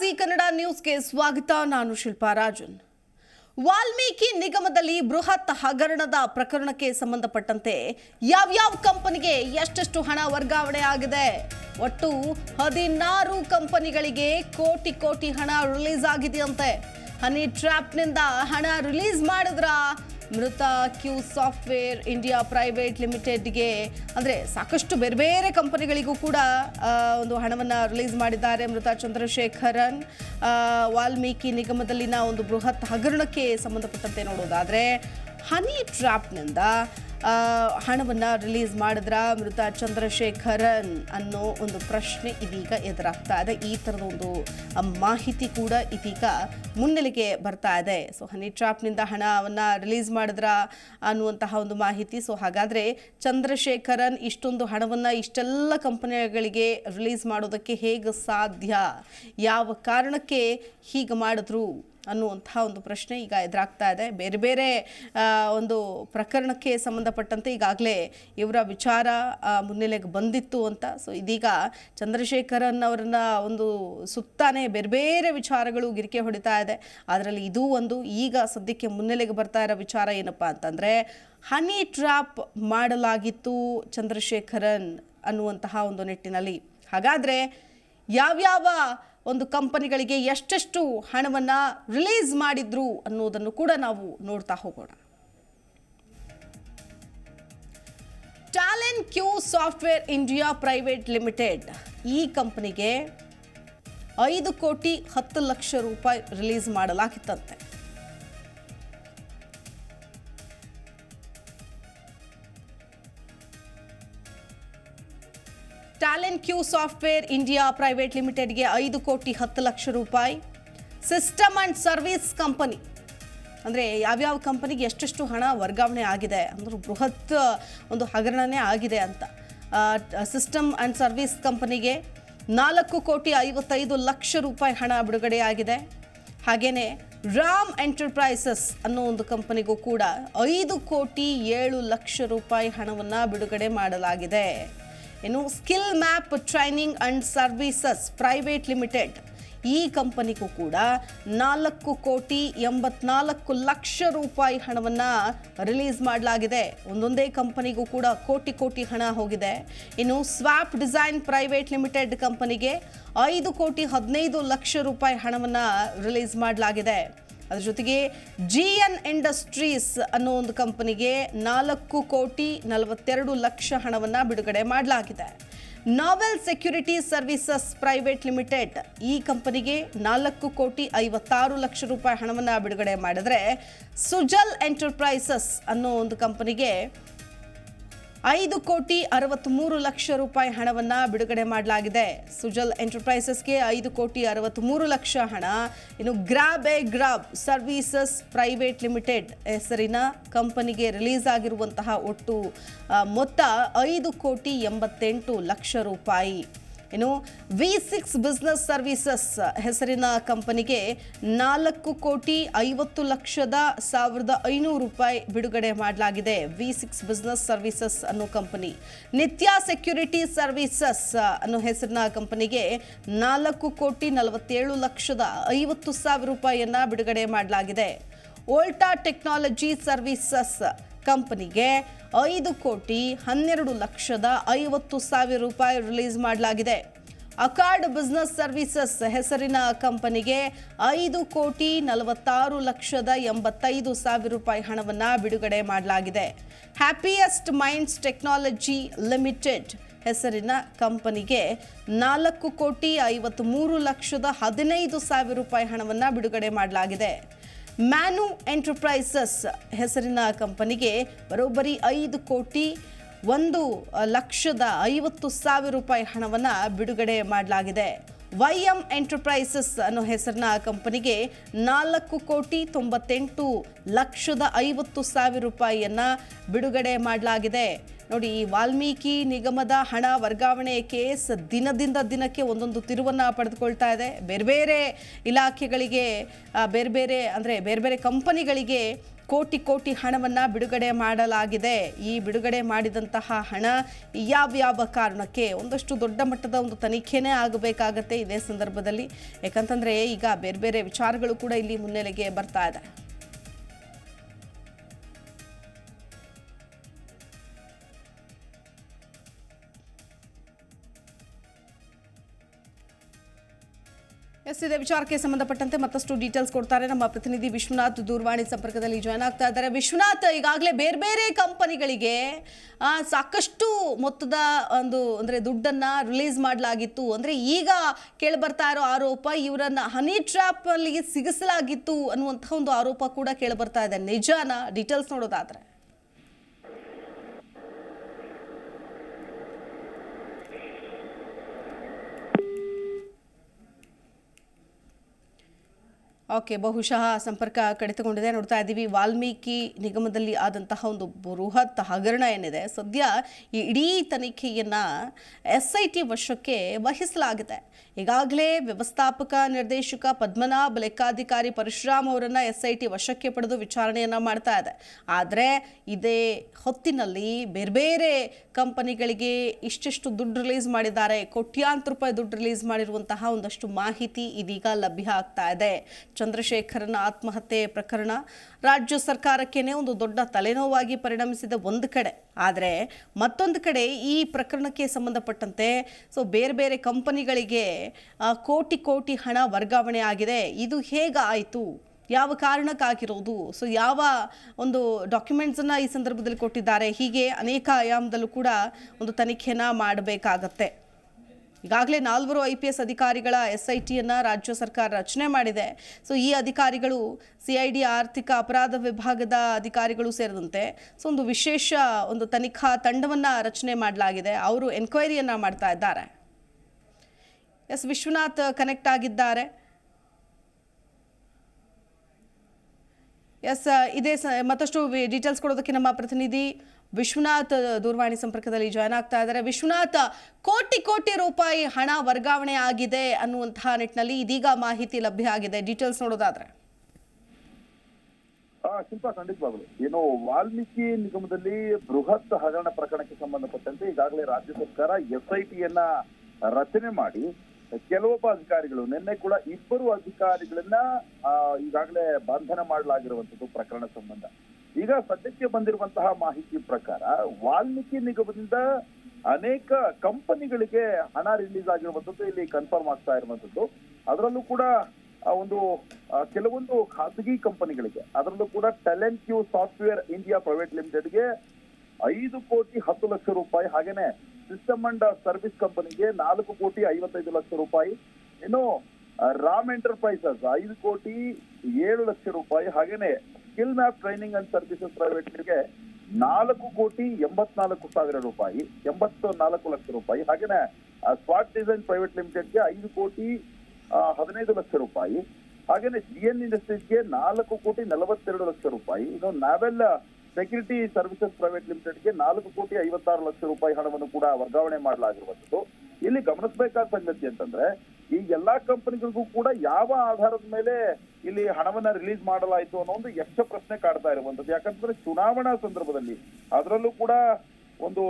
V Kannada ನ್ಯೂಸ್ಗೆ ಸ್ವಾಗತ ನಾನು ಶಿಲ್ಪಾ ರಾಜನ್ ವಾಲ್ಮೀಕಿ ನಿಗಮದಲ್ಲಿ ಬೃಹತ್ ಹಗರಣದ ಪ್ರಕರಣಕ್ಕೆ ಸಂಬಂಧಪಟ್ಟಂತೆ ಯಾವ್ಯಾವ ಕಂಪನಿಗೆ ಎಷ್ಟೆಷ್ಟು ಹಣ ವರ್ಗಾವಣೆ ಆಗಿದೆ ಒಟ್ಟು ಹದಿನಾರು ಕಂಪನಿಗಳಿಗೆ ಕೋಟಿ ಕೋಟಿ ಹಣ ರಿಲೀಸ್ ಆಗಿದೆಯಂತೆ ಹನಿ ಟ್ರ್ಯಾಪ್ನಿಂದ ಹಣ ರಿಲೀಸ್ ಮಾಡಿದ್ರ ಮೃತ ಕ್ಯೂ ಸಾಫ್ಟ್ವೇರ್ ಇಂಡಿಯಾ ಪ್ರೈವೇಟ್ ಲಿಮಿಟೆಡ್ಗೆ ಅಂದರೆ ಸಾಕಷ್ಟು ಬೇರೆ ಬೇರೆ ಕಂಪನಿಗಳಿಗೂ ಕೂಡ ಆ, ಒಂದು ಹಣವನ್ನು ರಿಲೀಸ್ ಮಾಡಿದ್ದಾರೆ ಮೃತ ಚಂದ್ರಶೇಖರನ್ ಆ, ವಾಲ್ಮೀಕಿ ನಿಗಮದಲ್ಲಿನ ಒಂದು ಬೃಹತ್ ಹಗರಣಕ್ಕೆ ಸಂಬಂಧಪಟ್ಟಂತೆ ನೋಡೋದಾದರೆ ಹನಿ ಟ್ರ್ಯಾಪ್ನಿಂದ ಹಣವನ್ನು ರಿಲೀಸ್ ಮಾಡಿದ್ರ ಮೃತ ಚಂದ್ರಶೇಖರನ್ ಅನ್ನೋ ಒಂದು ಪ್ರಶ್ನೆ ಇದೀಗ ಎದುರಾಗ್ತಾ ಇದೆ ಈ ಥರದ ಒಂದು ಆ, ಮಾಹಿತಿ ಕೂಡ ಇದೀಗ ಮುನ್ನೆಲೆಗೆ ಬರ್ತಾ ಇದೆ ಸೊ ಹನಿ ಟ್ರಾಪ್ನಿಂದ ಹಣವನ್ನು ರಿಲೀಸ್ ಮಾಡಿದ್ರ ಅನ್ನುವಂತಹ ಒಂದು ಮಾಹಿತಿ ಸೊ ಹಾಗಾದರೆ ಚಂದ್ರಶೇಖರನ್ ಇಷ್ಟೊಂದು ಹಣವನ್ನು ಇಷ್ಟೆಲ್ಲ ಕಂಪನಿಗಳಿಗೆ ರಿಲೀಸ್ ಮಾಡೋದಕ್ಕೆ ಹೇಗೆ ಸಾಧ್ಯ ಯಾವ ಕಾರಣಕ್ಕೆ ಹೀಗೆ ಮಾಡಿದ್ರು ಅನ್ನುವಂತಹ ಒಂದು ಪ್ರಶ್ನೆ ಈಗ ಎದುರಾಗ್ತಾ ಇದೆ ಬೇರೆ ಬೇರೆ ಆ, ಒಂದು ಪ್ರಕರಣಕ್ಕೆ ಸಂಬಂಧಪಟ್ಟಂತೆ ಈಗಾಗಲೇ ಇವರ ವಿಚಾರ ಆ, ಮುನ್ನೆಲೆಗೆ ಬಂದಿತ್ತು ಅಂತ ಸೊ ಇದೀಗ ಚಂದ್ರಶೇಖರನ್ ಅವರನ್ನ ಒಂದು ಸುತ್ತಾನೆ ಬೇರೆ ಬೇರೆ ವಿಚಾರಗಳು ಗಿರಿಕೆ ಹೊಡಿತಾ ಇದೆ ಅದರಲ್ಲಿ ಇದೂ ಒಂದು ಈಗ ಸದ್ಯಕ್ಕೆ ಮುನ್ನೆಲೆಗೆ ಬರ್ತಾ ಇರೋ ವಿಚಾರ ಏನಪ್ಪ ಅಂತಂದರೆ ಹನಿ ಟ್ರ್ಯಾಪ್ ಮಾಡಲಾಗಿತ್ತು ಚಂದ್ರಶೇಖರನ್ ಅನ್ನುವಂತಹ ಒಂದು ನಿಟ್ಟಿನಲ್ಲಿ ಹಾಗಾದರೆ ಯಾವ್ಯಾವ ಒಂದು ಕಂಪನಿಗಳಿಗೆ ಎಷ್ಟೆಷ್ಟು ಹಣವನ್ನು ರಿಲೀಸ್ ಮಾಡಿದ್ರು ಅನ್ನೋದನ್ನು ಕೂಡ ನಾವು ನೋಡ್ತಾ ಹೋಗೋಣ talent Q software India private limited ಈ ಕಂಪನಿಗೆ ಐದು ಕೋಟಿ ಹತ್ತು ಲಕ್ಷ ರೂಪಾಯಿ ರಿಲೀಸ್ ಮಾಡಲಾಗಿತ್ತಂತೆ talent Q software India private ಲಿಮಿಟೆಡ್ಗೆ ಐದು ಕೋಟಿ ಹತ್ತು ಲಕ್ಷ ರೂಪಾಯಿ ಸಿಸ್ಟಮ್ ಆ್ಯಂಡ್ ಸರ್ವಿಸ್ ಕಂಪನಿ ಅಂದರೆ ಯಾವ್ಯಾವ ಕಂಪನಿಗೆ ಎಷ್ಟೆಷ್ಟು ಹಣ ವರ್ಗಾವಣೆ ಆಗಿದೆ ಅಂದ್ರೆ ಬೃಹತ್ ಒಂದು ಹಗರಣನೇ ಆಗಿದೆ ಅಂತ ಸಿಸ್ಟಮ್ ಆ್ಯಂಡ್ ಸರ್ವಿಸ್ ಕಂಪನಿಗೆ ನಾಲ್ಕು ಕೋಟಿ ಐವತ್ತೈದು ಲಕ್ಷ ರೂಪಾಯಿ ಹಣ ಬಿಡುಗಡೆಯಾಗಿದೆ ಹಾಗೆಯೇ ರಾಮ್ ಎಂಟರ್ಪ್ರೈಸಸ್ ಅನ್ನೋ ಒಂದು ಕಂಪನಿಗೂ ಕೂಡ ಐದು ಕೋಟಿ ಏಳು ಲಕ್ಷ ರೂಪಾಯಿ ಹಣವನ್ನು ಬಿಡುಗಡೆ ಮಾಡಲಾಗಿದೆ ಇನ್ನು skill map training and services private limited ಈ ಕಂಪನಿಗೂ ಕೂಡ ನಾಲ್ಕು ಕೋಟಿ ಎಂಬತ್ನಾಲ್ಕು ಲಕ್ಷ ರೂಪಾಯಿ ಹಣವನ್ನು ರಿಲೀಸ್ ಮಾಡಲಾಗಿದೆ ಒಂದೊಂದೇ ಕಂಪನಿಗೂ ಕೂಡ ಕೋಟಿ ಕೋಟಿ ಹಣ ಹೋಗಿದೆ ಇನ್ನು ಸ್ವಾಪ್ ಡಿಸೈನ್ ಪ್ರೈವೇಟ್ ಲಿಮಿಟೆಡ್ ಕಂಪನಿಗೆ ಐದು ಕೋಟಿ ಹದಿನೈದು ಲಕ್ಷ ರೂಪಾಯಿ ಹಣವನ್ನು ರಿಲೀಸ್ ಮಾಡಲಾಗಿದೆ ಅದ್ರ ಜೊತೆಗೆ ಜಿ ಎನ್ ಇಂಡಸ್ಟ್ರೀಸ್ ಅನ್ನೋ ಒಂದು ಕಂಪನಿಗೆ ನಾಲ್ಕು ಕೋಟಿ ನಲವತ್ತೆರಡು ಲಕ್ಷ ಹಣವನ್ನು ಬಿಡುಗಡೆ ಮಾಡಲಾಗಿದೆ naval security services private limited ಈ ಕಂಪನಿಗೆ ನಾಲ್ಕು ಕೋಟಿ ಐವತ್ತಾರು ಲಕ್ಷ ರೂಪಾಯಿ ಹಣವನ್ನು ಬಿಡುಗಡೆ ಮಾಡಿದ್ರೆ ಸುಜಲ್ ಎಂಟರ್ಪ್ರೈಸಸ್ ಅನ್ನೋ ಒಂದು ಕಂಪನಿಗೆ ಐದು ಕೋಟಿ ಅರವತ್ತ್ಮೂರು ಲಕ್ಷ ರೂಪಾಯಿ ಹಣವನ್ನು ಬಿಡುಗಡೆ ಮಾಡಲಾಗಿದೆ ಸುಜಲ್ ಎಂಟರ್ಪ್ರೈಸಸ್ಗೆ ಐದು ಕೋಟಿ ಅರವತ್ತ್ಮೂರು ಲಕ್ಷ ಹಣ ಇನ್ನು grab a grab services private limited ಹೆಸರಿನ ಕಂಪನಿಗೆ ರಿಲೀಸ್ ಆಗಿರುವಂತಹ ಒಟ್ಟು ಆ, ಮೊತ್ತ ಐದು ಕೋಟಿ ಎಂಬತ್ತೆಂಟು ಲಕ್ಷ ರೂಪಾಯಿ ಇನ್ನು ವಿ ಸಿಕ್ಸ್ ಬಿಸ್ನೆಸ್ ಸರ್ವಿಸಸ್ ಹೆಸರಿನ ಕಂಪನಿಗೆ ನಾಲ್ಕು ಕೋಟಿ ಐವತ್ತು ಲಕ್ಷದ ಸಾವಿರದ ಐನೂರು ರೂಪಾಯಿ ಬಿಡುಗಡೆ ಮಾಡಲಾಗಿದೆ ವಿ ಸಿಕ್ಸ್ ಬಿಸ್ನೆಸ್ ಸರ್ವಿಸಸ್ ಅನ್ನೋ ಕಂಪನಿ ನಿತ್ಯ ಸೆಕ್ಯೂರಿಟಿ ಸರ್ವಿಸಸ್ ಅನ್ನೋ ಹೆಸರಿನ ಕಂಪನಿಗೆ ನಾಲ್ಕು ಕೋಟಿ ನಲವತ್ತೇಳು ಲಕ್ಷದ ಐವತ್ತು ಸಾವಿರ ರೂಪಾಯಿಯನ್ನ ಬಿಡುಗಡೆ ಮಾಡಲಾಗಿದೆ ಓಲ್ಟಾ ಟೆಕ್ನಾಲಜಿ ಸರ್ವಿಸಸ್ ಕಂಪನಿಗೆ ಐದು ಕೋಟಿ ಹನ್ನೆರಡು ಲಕ್ಷದ ಐವತ್ತು ಸಾವಿರ ರೂಪಾಯಿ ರಿಲೀಸ್ ಮಾಡಲಾಗಿದೆ ಅಕಾರ್ಡ್ ಬಿಸ್ನೆಸ್ ಸರ್ವಿಸಸ್ ಹೆಸರಿನ ಕಂಪನಿಗೆ ಐದು ಕೋಟಿ ನಲವತ್ತಾರು ಲಕ್ಷದ ಎಂಬತ್ತೈದು ಸಾವಿರ ರೂಪಾಯಿ ಹಣವನ್ನು ಬಿಡುಗಡೆ ಮಾಡಲಾಗಿದೆ ಹ್ಯಾಪಿಯೆಸ್ಟ್ ಮೈಂಡ್ಸ್ ಟೆಕ್ನಾಲಜಿ ಲಿಮಿಟೆಡ್ ಹೆಸರಿನ ಕಂಪನಿಗೆ ನಾಲ್ಕು ಕೋಟಿ ಐವತ್ತ್ಮೂರು ಲಕ್ಷದ ಹದಿನೈದು ಸಾವಿರ ರೂಪಾಯಿ ಹಣವನ್ನು ಬಿಡುಗಡೆ ಮಾಡಲಾಗಿದೆ ಮ್ಯಾನು ಎಂಟರ್ಪ್ರೈಸಸ್ ಹೆಸರಿನ ಕಂಪನಿಗೆ ಬರೋಬ್ಬರಿ ಐದು ಕೋಟಿ ಒಂದು ಅ, ಲಕ್ಷದ ಐವತ್ತು ಸಾವಿರ ರೂಪಾಯಿ ಹಣವನ್ನು ಬಿಡುಗಡೆ ಮಾಡಲಾಗಿದೆ ವೈ ಎಂ ಎಂಟರ್ಪ್ರೈಸಸ್ ಅನ್ನೋ ಹೆಸರಿನ ಕಂಪನಿಗೆ ನಾಲ್ಕು ಕೋಟಿ ತೊಂಬತ್ತೆಂಟು ಲಕ್ಷದ ಐವತ್ತು ಸಾವಿರ ರೂಪಾಯಿಯನ್ನು ಬಿಡುಗಡೆ ಮಾಡಲಾಗಿದೆ ನೋಡಿ ಈ ವಾಲ್ಮೀಕಿ ನಿಗಮದ ಹಣ ವರ್ಗಾವಣೆ ಕೇಸ್ ದಿನದಿಂದ ದಿನಕ್ಕೆ ಒಂದೊಂದು ತಿರುವನ್ನು ಪಡೆದುಕೊಳ್ತಾ ಇದೆ ಬೇರೆ ಬೇರೆ ಇಲಾಖೆಗಳಿಗೆ ಆ, ಬೇರೆ ಬೇರೆ ಅಂದರೆ ಬೇರೆ ಬೇರೆ ಕಂಪನಿಗಳಿಗೆ ಕೋಟಿ ಕೋಟಿ ಹಣವನ್ನು ಬಿಡುಗಡೆ ಮಾಡಲಾಗಿದೆ ಈ ಬಿಡುಗಡೆ ಮಾಡಿದಂತಹ ಹಣ ಯಾವ್ಯಾವ ಕಾರಣಕ್ಕೆ ಒಂದಷ್ಟು ದೊಡ್ಡ ಮಟ್ಟದ ಒಂದು ತನಿಖೆನೇ ಆಗಬೇಕಾಗತ್ತೆ ಇದೇ ಸಂದರ್ಭದಲ್ಲಿ ಯಾಕಂತಂದ್ರೆ ಈಗ ಬೇರೆ ಬೇರೆ ವಿಚಾರಗಳು ಕೂಡ ಇಲ್ಲಿ ಮುನ್ನೆಲೆಗೆ ಬರ್ತಾ ಇದೆ ಎಸ್ ಇದೇ ವಿಚಾರಕ್ಕೆ ಸಂಬಂಧಪಟ್ಟಂತೆ ಮತ್ತಷ್ಟು ಡೀಟೇಲ್ಸ್ ಕೊಡ್ತಾರೆ ನಮ್ಮ ಪ್ರತಿನಿಧಿ ವಿಶ್ವನಾಥ್ ದೂರವಾಣಿ ಸಂಪರ್ಕದಲ್ಲಿ ಜಾಯ್ನ್ ಆಗ್ತಾ ಇದ್ದಾರೆ ವಿಶ್ವನಾಥ್ ಈಗಾಗಲೇ ಬೇರೆ ಬೇರೆ ಕಂಪನಿಗಳಿಗೆ ಆ, ಸಾಕಷ್ಟು ಮೊತ್ತದ ಒಂದು ಅಂದರೆ ದುಡ್ಡನ್ನ ರಿಲೀಸ್ ಮಾಡಲಾಗಿತ್ತು ಅಂದರೆ ಈಗ ಕೇಳಿಬರ್ತಾ ಇರೋ ಆರೋಪ ಇವರನ್ನ ಹನಿ ಟ್ರ್ಯಾಪ್ ಅಲ್ಲಿ ಸಿಗಿಸಲಾಗಿತ್ತು ಅನ್ನುವಂಥ ಒಂದು ಆರೋಪ ಕೂಡ ಕೇಳಿಬರ್ತಾ ಇದೆ ನಿಜಾನ ಡೀಟೇಲ್ಸ್ ನೋಡೋದಾದ್ರೆ ಓಕೆ ಬಹುಶಃ ಸಂಪರ್ಕ ಕಡಿತಗೊಂಡಿದೆ ನೋಡ್ತಾ ಇದ್ದೀವಿ ವಾಲ್ಮೀಕಿ ನಿಗಮದಲ್ಲಿ ಆದಂತಹ ಒಂದು ಬೃಹತ್ ಹಗರಣ ಏನಿದೆ ಸದ್ಯ ಈ ಇಡೀ ತನಿಖೆಯನ್ನ ಎಸ್ ಐ ಟಿ ವಶಕ್ಕೆ ವಹಿಸಲಾಗಿದೆ ಈಗಾಗಲೇ ವ್ಯವಸ್ಥಾಪಕ ನಿರ್ದೇಶಕ ಪದ್ಮನಾಭ್ ಲೆಕ್ಕಾಧಿಕಾರಿ ಪರಶುರಾಮ್ ಅವರನ್ನ ಎಸ್ ಐ ಟಿ ವಶಕ್ಕೆ ಪಡೆದು ವಿಚಾರಣೆಯನ್ನ ಮಾಡ್ತಾ ಇದೆ ಆದರೆ ಇದೇ ಹೊತ್ತಿನಲ್ಲಿ ಬೇರೆ ಬೇರೆ ಕಂಪನಿಗಳಿಗೆ ಇಷ್ಟಿಷ್ಟು ದುಡ್ಡು ರಿಲೀಸ್ ಮಾಡಿದ್ದಾರೆ ಕೋಟ್ಯಾಂತರ ರೂಪಾಯಿ ದುಡ್ಡು ರಿಲೀಸ್ ಮಾಡಿರುವಂತಹ ಒಂದಷ್ಟು ಮಾಹಿತಿ ಇದೀಗ ಲಭ್ಯ ಆಗ್ತಾ ಇದೆ ಚಂದ್ರಶೇಖರನ ಆತ್ಮಹತ್ಯೆ ಪ್ರಕರಣ ರಾಜ್ಯ ಸರ್ಕಾರಕ್ಕೇನೆ ಒಂದು ದೊಡ್ಡ ತಲೆನೋವಾಗಿ ಪರಿಣಮಿಸಿದ ಒಂದು ಕಡೆ ಆದರೆ ಮತ್ತೊಂದು ಕಡೆ ಈ ಪ್ರಕರಣಕ್ಕೆ ಸಂಬಂಧಪಟ್ಟಂತೆ ಸೊ ಬೇರೆ ಬೇರೆ ಕಂಪನಿಗಳಿಗೆ ಆ, ಕೋಟಿ ಕೋಟಿ ಹಣ ವರ್ಗಾವಣೆ ಆಗಿದೆ ಇದು ಹೇಗಾಯಿತು ಯಾವ ಕಾರಣಕ್ಕಾಗಿರೋದು ಸೊ ಯಾವ ಒಂದು ಡಾಕ್ಯುಮೆಂಟ್ಸನ್ನು ಈ ಸಂದರ್ಭದಲ್ಲಿ ಕೊಟ್ಟಿದ್ದಾರೆ ಹೀಗೆ ಅನೇಕ ಆಯಾಮದಲ್ಲೂ ಕೂಡ ಒಂದು ತನಿಖೆನ ಮಾಡಬೇಕಾಗತ್ತೆ ಈಗಾಗಲೇ ನಾಲ್ವರು ಐ ಪಿ ಎಸ್ ಅಧಿಕಾರಿಗಳ ಎಸ್ ಐ ಟಿಯನ್ನು ರಾಜ್ಯ ಸರ್ಕಾರ ರಚನೆ ಮಾಡಿದೆ ಸೊ ಈ ಅಧಿಕಾರಿಗಳು ಸಿ ಐ ಡಿ ಆರ್ಥಿಕ ಅಪರಾಧ ವಿಭಾಗದ ಅಧಿಕಾರಿಗಳು ಸೇರಿದಂತೆ ಸೊ ಒಂದು ವಿಶೇಷ ಒಂದು ತನಿಖಾ ತಂಡವನ್ನು ರಚನೆ ಮಾಡಲಾಗಿದೆ ಅವರು ಎನ್ಕ್ವೈರಿಯನ್ನು ಮಾಡ್ತಾ ಇದ್ದಾರೆ ಎಸ್ ವಿಶ್ವನಾಥ್ ಕನೆಕ್ಟ್ ಆಗಿದ್ದಾರೆ ಎಸ್ ಇದೇ ಸ ಮತ್ತಷ್ಟು ಡೀಟೇಲ್ಸ್ ಕೊಡೋದಕ್ಕೆ ನಮ್ಮ ಪ್ರತಿನಿಧಿ ವಿಶ್ವನಾಥ್ ದೂರವಾಣಿ ಸಂಪರ್ಕದಲ್ಲಿ ಜಾಯ್ನ್ ಆಗ್ತಾ ಇದ್ದಾರೆ ವಿಶ್ವನಾಥ್ ಕೋಟಿ ಕೋಟಿ ರೂಪಾಯಿ ಹಣ ವರ್ಗಾವಣೆ ಆಗಿದೆ ಅನ್ನುವಂತಹ ನಿಟ್ಟಿನಲ್ಲಿ ಇದೀಗ ಮಾಹಿತಿ ಲಭ್ಯ ಆಗಿದೆ ಡೀಟೇಲ್ಸ್ ನೋಡೋದಾದ್ರೆ ಆ ಶಿಲ್ಪ ಖಂಡಿತವಾಗಲು ಏನು ವಾಲ್ಮೀಕಿ ನಿಗಮದಲ್ಲಿ ಬೃಹತ್ ಹಗರಣ ಪ್ರಕರಣಕ್ಕೆ ಸಂಬಂಧಪಟ್ಟಂತೆ ಈಗಾಗಲೇ ರಾಜ್ಯ ಸರ್ಕಾರ ಎಸ್ ಐ ಟಿಯನ್ನ ರಚನೆ ಮಾಡಿ ಕೆಲವೊಬ್ಬ ಅಧಿಕಾರಿಗಳು ನಿನ್ನೆ ಕೂಡ ಇಬ್ಬರು ಅಧಿಕಾರಿಗಳನ್ನ ಆ, ಈಗಾಗಲೇ ಬಂಧನ ಮಾಡಲಾಗಿರುವಂತದ್ದು ಪ್ರಕರಣ ಸಂಬಂಧ ಈಗ ಸದ್ಯಕ್ಕೆ ಬಂದಿರುವಂತಹ ಮಾಹಿತಿ ಪ್ರಕಾರ ವಾಲ್ಮೀಕಿ ನಿಗಮದಿಂದ ಅನೇಕ ಕಂಪನಿಗಳಿಗೆ ಹಣ ರಿಲೀಸ್ ಆಗಿರುವಂತದ್ದು ಇಲ್ಲಿ ಕನ್ಫರ್ಮ್ ಆಗ್ತಾ ಇರುವಂತದ್ದು ಅದರಲ್ಲೂ ಕೂಡ ಆ ಒಂದು ಆ, ಕೆಲವೊಂದು ಖಾಸಗಿ ಕಂಪನಿಗಳಿಗೆ ಅದರಲ್ಲೂ ಕೂಡ talent Q software India private ಲಿಮಿಟೆಡ್ಗೆ ಐದು ಕೋಟಿ ಹತ್ತು ಲಕ್ಷ ರೂಪಾಯಿ ಹಾಗೇನೆ ಸಿಸ್ಟಮ್ ಅಂಡ್ ಸರ್ವಿಸ್ ಕಂಪನಿಗೆ ನಾಲ್ಕು ಕೋಟಿ ಐವತ್ತೈದು ಲಕ್ಷ ರೂಪಾಯಿ ಇನ್ನು ಆ, ರಾಮ್ ಎಂಟರ್ಪ್ರೈಸಸ್ ಐದು ಕೋಟಿ ಏಳು ಲಕ್ಷ ರೂಪಾಯಿ ಹಾಗೇನೆ skill map training and services private ಗೆ ನಾಲ್ಕು ಕೋಟಿ ಎಂಬತ್ನಾಲ್ಕು ಸಾವಿರ ರೂಪಾಯಿ ಎಂಬತ್ತು ನಾಲ್ಕು ಲಕ್ಷ ರೂಪಾಯಿ ಹಾಗೇನೆ ಸ್ಪಾಟ್ ಡಿಸೈನ್ ಪ್ರೈವೇಟ್ ಲಿಮಿಟೆಡ್ಗೆ ಐದು ಕೋಟಿ ಆ, ಹದಿನೈದು ಲಕ್ಷ ರೂಪಾಯಿ ಹಾಗೇನೆ ಜಿ ಎನ್ ಇಂಡಸ್ಟ್ರೀಸ್ಗೆ ನಾಲ್ಕು ಕೋಟಿ ನಲವತ್ತೆರಡು ಲಕ್ಷ ರೂಪಾಯಿ ಇನ್ನು ನಾವೆಲ್ ಸೆಕ್ಯೂರಿಟಿ ಸರ್ವಿಸಸ್ ಪ್ರೈವೇಟ್ ಲಿಮಿಟೆಡ್ಗೆ ನಾಲ್ಕು ಕೋಟಿ ಐವತ್ತಾರು ಲಕ್ಷ ರೂಪಾಯಿ ಹಣವನ್ನು ಕೂಡ ವರ್ಗಾವಣೆ ಮಾಡಲಾಗಿರುವಂತದ್ದು ಇಲ್ಲಿ ಗಮನಿಸಬೇಕಾದ ಸಂಗತಿ ಅಂತಂದ್ರೆ ಈ ಎಲ್ಲಾ ಕಂಪನಿಗಳಿಗೂ ಕೂಡ ಯಾವ ಆಧಾರದ ಮೇಲೆ ಇಲ್ಲಿ ಹಣವನ್ನ ರಿಲೀಸ್ ಮಾಡಲಾಯಿತು ಅನ್ನೋ ಒಂದು ಯಕ್ಷ ಪ್ರಶ್ನೆ ಕಾಡ್ತಾ ಇರುವಂತದ್ದು ಯಾಕಂತಂದ್ರೆ ಚುನಾವಣಾ ಸಂದರ್ಭದಲ್ಲಿ ಅದರಲ್ಲೂ ಕೂಡ ಒಂದು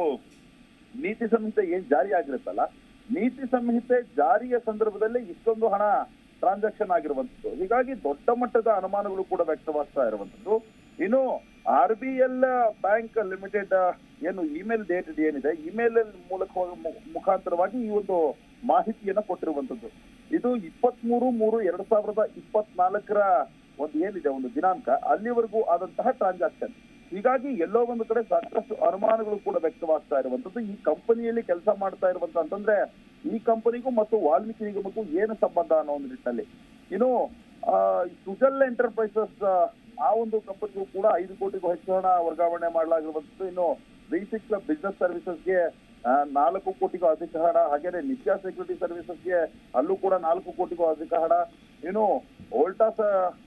ನೀತಿ ಸಂಹಿತೆ ಏನ್ ಜಾರಿ ಆಗಿರುತ್ತಲ್ಲ ನೀತಿ ಸಂಹಿತೆ ಜಾರಿಯ ಸಂದರ್ಭದಲ್ಲಿ ಇಷ್ಟೊಂದು ಹಣ ಟ್ರಾನ್ಸಾಕ್ಷನ್ ಆಗಿರುವಂತದ್ದು ಹೀಗಾಗಿ ದೊಡ್ಡ ಮಟ್ಟದ ಅನುಮಾನಗಳು ಕೂಡ ವ್ಯಕ್ತವಾಗ್ತಾ ಇರುವಂತದ್ದು ಇನ್ನು R B L bank limited ಏನು ಇಮೇಲ್ ಡೇಟ್ ಏನಿದೆ ಇಮೇಲ್ ಮೂಲಕ ಮು- ಮುಖಾಂತರವಾಗಿ ಈ ಒಂದು ಮಾಹಿತಿಯನ್ನ ಕೊಟ್ಟಿರುವಂತದ್ದು ಇದು ಇಪ್ಪತ್ಮೂರು ಮೂರು ಎರಡ್ ಸಾವಿರದ ಇಪ್ಪತ್ನಾಲ್ಕರ ಒಂದು ಏನಿದೆ ಒಂದು ದಿನಾಂಕ ಅಲ್ಲಿವರೆಗೂ ಆದಂತಹ ಟ್ರಾನ್ಸಾಕ್ಷನ್ ಹೀಗಾಗಿ ಎಲ್ಲೋ ಒಂದು ಕಡೆ ಸಾಕಷ್ಟು ಅನುಮಾನಗಳು ಕೂಡ ವ್ಯಕ್ತವಾಗ್ತಾ ಇರುವಂತದ್ದು ಈ ಕಂಪನಿಯಲ್ಲಿ ಕೆಲಸ ಮಾಡ್ತಾ ಇರುವಂತ ಅಂತಂದ್ರೆ ಈ ಕಂಪನಿಗೂ ಮತ್ತು ವಾಲ್ಮೀಕಿ ನಿಗಮಕ್ಕೂ ಏನು ಸಂಬಂಧ ಅನ್ನೋ ಒಂದು ನಿಟ್ಟಿನಲ್ಲಿ ಇನ್ನು ಆ, ಸುಜಲ್ ಎಂಟರ್ಪ್ರೈಸಸ್ ಆ ಒಂದು ಕಂಪನಿಗೂ ಕೂಡ ಐದು ಕೋಟಿಗೂ ಹೆಚ್ಚು ಹಣ ವರ್ಗಾವಣೆ ಮಾಡಲಾಗಿರುವಂತದ್ದು ಇನ್ನು ವಿ ಸಿಕ್ಸ್ ಬಿಸ್ನೆಸ್ ಸರ್ವಿಸಸ್ಗೆ ನಾಲ್ಕು ಕೋಟಿಗೂ ಅಧಿಕ ಹಣ ಹಾಗೇನೆ ನಿತ್ಯ ಸೆಕ್ಯೂರಿಟಿ ಸರ್ವಿಸಸ್ಗೆ ಅಲ್ಲೂ ಕೂಡ ನಾಲ್ಕು ಕೋಟಿಗೂ ಅಧಿಕ ಹಣ ಇನ್ನು ವೋಲ್ಟಾಸ್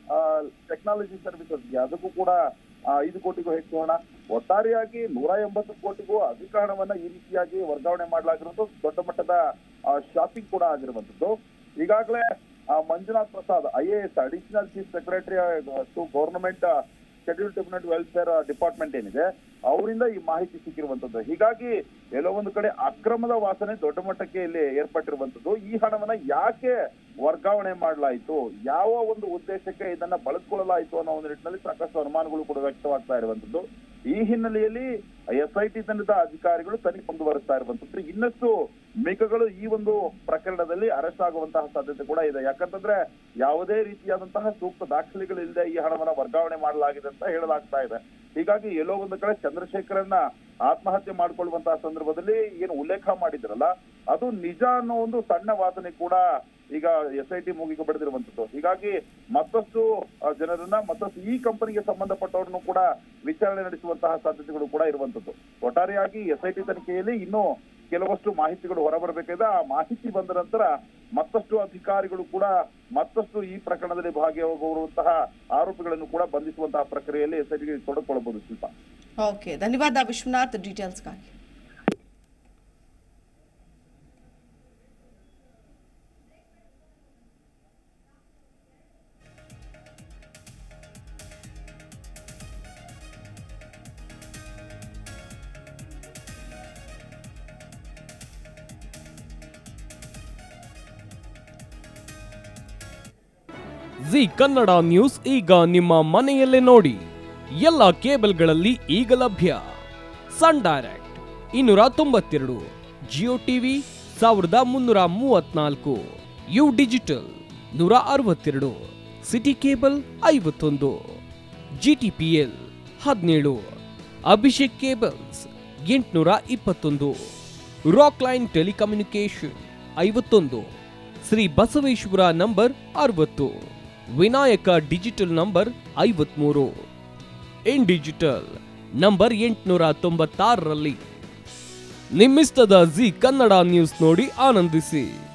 ಟೆಕ್ನಾಲಜಿ ಸರ್ವಿಸಸ್ಗೆ ಅದಕ್ಕೂ ಕೂಡ ಆ, ಐದು ಕೋಟಿಗೂ ಹೆಚ್ಚು ಹಣ ಒಟ್ಟಾರೆಯಾಗಿ ನೂರ ಎಂಬತ್ತು ಕೋಟಿಗೂ ಅಧಿಕ ಹಣವನ್ನ ಈ ರೀತಿಯಾಗಿ ವರ್ಗಾವಣೆ ಮಾಡಲಾಗಿರೋದು ದೊಡ್ಡ ಮಟ್ಟದ ಶಾಪಿಂಗ್ ಕೂಡ ಆಗಿರುವಂತದ್ದು ಈಗಾಗಲೇ ಆ, Manjunath Prasad I A S additional chief secretary to government schedule definite welfare department ಏನಿದೆ ಅವರಿಂದ ಈ ಮಾಹಿತಿ ಸಿಕ್ಕಿರುವಂತದ್ದು ಹೀಗಾಗಿ ಎಲ್ಲೋ ಒಂದು ಕಡೆ ಅಕ್ರಮದ ವಾಸನೆ ದೊಡ್ಡ ಮಟ್ಟಕ್ಕೆ ಇಲ್ಲಿ ಏರ್ಪಟ್ಟಿರುವಂತದ್ದು ಈ ಹಣವನ್ನ ಯಾಕೆ ವರ್ಗಾವಣೆ ಮಾಡಲಾಯಿತು ಯಾವ ಒಂದು ಉದ್ದೇಶಕ್ಕೆ ಇದನ್ನ ಬಳಸ್ಕೊಳ್ಳಲಾಯಿತು ಅನ್ನೋ ಒಂದು ನಿಟ್ಟಿನಲ್ಲಿ ಸಾಕಷ್ಟು ಅನುಮಾನಗಳು ಕೂಡ ವ್ಯಕ್ತವಾಗ್ತಾ ಇರುವಂತದ್ದು ಈ ಹಿನ್ನೆಲೆಯಲ್ಲಿ ಎಸ್ ಐ ಟಿ ತಂಡದ ಅಧಿಕಾರಿಗಳು ತನಿಖೆ ಮುಂದುವರಿಸ್ತಾ ಇರುವಂತದ್ದು ಇನ್ನಷ್ಟು ಮಿಕಗಳು ಈ ಒಂದು ಪ್ರಕರಣದಲ್ಲಿ ಅರೆಸ್ಟ್ ಆಗುವಂತಹ ಸಾಧ್ಯತೆ ಕೂಡ ಇದೆ ಯಾಕಂತಂದ್ರೆ ಯಾವುದೇ ರೀತಿಯಾದಂತಹ ಸೂಕ್ತ ದಾಖಲೆಗಳಿಲ್ಲದೆ ಈ ಹಣವನ್ನ ವರ್ಗಾವಣೆ ಮಾಡಲಾಗಿದೆ ಅಂತ ಹೇಳಲಾಗ್ತಾ ಇದೆ ಹೀಗಾಗಿ ಎಲ್ಲೋ ಒಂದು ಕಡೆ ಚಂದ್ರಶೇಖರನ್ನ ಆತ್ಮಹತ್ಯೆ ಮಾಡಿಕೊಳ್ಳುವಂತಹ ಸಂದರ್ಭದಲ್ಲಿ ಏನು ಉಲ್ಲೇಖ ಮಾಡಿದ್ರಲ್ಲ ಅದು ನಿಜ ಅನ್ನೋ ಒಂದು ಸಣ್ಣ ವಾಸನೆ ಕೂಡ ಈಗ ಎಸ್ ಐ ಟಿ ಮುಗಿಗೆ ಪಡೆದಿರುವಂತದ್ದು ಹೀಗಾಗಿ ಮತ್ತಷ್ಟು ಆ, ಜನರನ್ನ ಮತ್ತಷ್ಟು ಈ ಕಂಪನಿಗೆ ಸಂಬಂಧಪಟ್ಟವ್ರನ್ನು ಕೂಡ ವಿಚಾರಣೆ ನಡೆಸುವಂತಹ ಸಾಧ್ಯತೆಗಳು ಕೂಡ ಇರುವಂತದ್ದು ಒಟ್ಟಾರೆಯಾಗಿ ಎಸ್ ಐ ಟಿ ತನಿಖೆಯಲ್ಲಿ ಇನ್ನೂ ಕೆಲವಷ್ಟು ಮಾಹಿತಿಗಳು ಹೊರಬರಬೇಕಾಗಿದೆ ಆ ಮಾಹಿತಿ ಬಂದ ನಂತರ ಮತ್ತಷ್ಟು ಅಧಿಕಾರಿಗಳು ಕೂಡ ಮತ್ತಷ್ಟು ಈ ಪ್ರಕರಣದಲ್ಲಿ ಭಾಗಿಯಾಗುವಂತಹ ಆರೋಪಿಗಳನ್ನು ಕೂಡ ಬಂಧಿಸುವಂತಹ ಪ್ರಕ್ರಿಯೆಯಲ್ಲಿ ಎಸ್ ಐ ಟಿಗೆ ತೊಡಗಿಕೊಳ್ಳಬಹುದು ಶಿಲ್ಪ ಓಕೆ ಧನ್ಯವಾದ ವಿಶ್ವನಾಥ್ ಡೀಟೇಲ್ಸ್ಗಾಗಿ ಜಿ ಕನ್ನಡ ನ್ಯೂಸ್ ಈಗ ನಿಮ್ಮ ಮನೆಯಲ್ಲೇ ನೋಡಿ ಎಲ್ಲ ಕೇಬಲ್ಗಳಲ್ಲಿ ಈಗ ಲಭ್ಯ ಸನ್ ಡೈರೆಕ್ಟ್ ಇನ್ನೂರ ತೊಂಬತ್ತೆರಡು ಜಿಯೋ ಟಿವಿ ಸಾವಿರದ ಮುನ್ನೂರ ಮೂವತ್ನಾಲ್ಕು ಯು ಡಿಜಿಟಲ್ ನೂರ ಅರವತ್ತೆರಡು ಸಿಟಿ ಕೇಬಲ್ ಐವತ್ತೊಂದು ಜಿ ಟಿ ಪಿ ಎಲ್ ಹದಿನೇಳು ಅಭಿಷೇಕ್ ಕೇಬಲ್ಸ್ ಎಂಟುನೂರ ಇಪ್ಪತ್ತೊಂದು ರಾಕ್ ಲೈನ್ ಟೆಲಿಕಮ್ಯುನಿಕೇಶನ್ ಐವತ್ತೊಂದು ಶ್ರೀ ಬಸವೇಶ್ವರ ನಂಬರ್ ಅರವತ್ತು ವಿನಾಯಕ ಡಿಜಿಟಲ್ ನಂಬರ್ ಐವತ್ಮೂರು ಇನ್ ಡಿಜಿಟಲ್ ನಂಬರ್ ಎಂಟುನೂರ ತೊಂಬತ್ತಾರರಲ್ಲಿ ನಿಮ್ಮಿಸ್ತದ ಜಿ ಕನ್ನಡ ನ್ಯೂಸ್ ನೋಡಿ ಆನಂದಿಸಿ